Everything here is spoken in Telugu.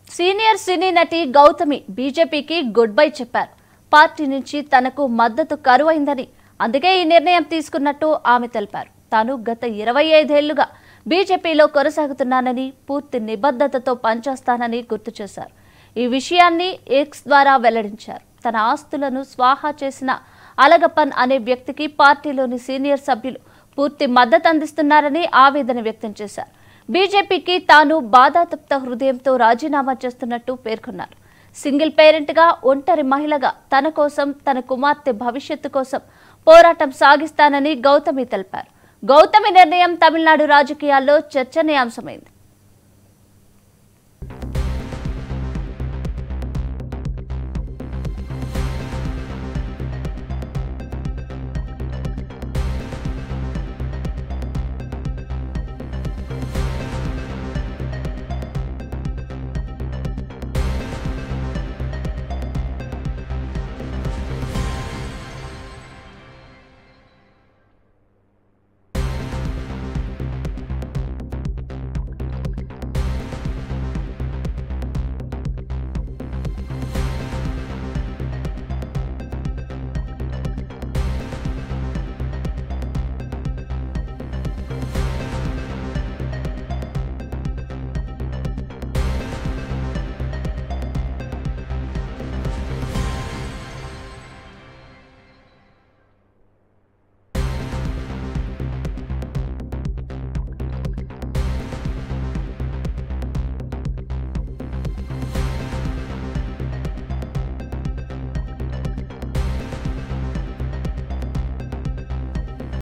సీనియర్ సినీ నటి గౌతమి బీజేపీకి గుడ్ బై చెప్పారు పార్టీ నుంచి తనకు మద్దతు కరువైందని అందుకే ఈ నిర్ణయం తీసుకున్నట్టు ఆమె తెలిపారు తాను గత ఇరవై ఐదేళ్లుగా బీజేపీలో కొనసాగుతున్నానని పూర్తి నిబద్ధతతో పనిచేస్తానని గుర్తు చేశారు ఈ విషయాన్ని ఎక్స్ ద్వారా వెల్లడించారు తన ఆస్తులను స్వాహా చేసిన అలగప్పన్ అనే వ్యక్తికి పార్టీలోని సీనియర్ సభ్యులు పూర్తి మద్దతు అందిస్తున్నారని ఆవేదన వ్యక్తం చేశారు బీజేపీకి తాను బాధాతప్త హృదయంతో రాజీనామా చేస్తున్నట్టు పేర్కొన్నారు సింగిల్ పేరెంట్ గా ఒంటరి మహిళగా తన కోసం తన కుమార్తె భవిష్యత్తు కోసం పోరాటం సాగిస్తానని గౌతమి తెలిపారు గౌతమి నిర్ణయం తమిళనాడు రాజకీయాల్లో చర్చనీయాంశమైంది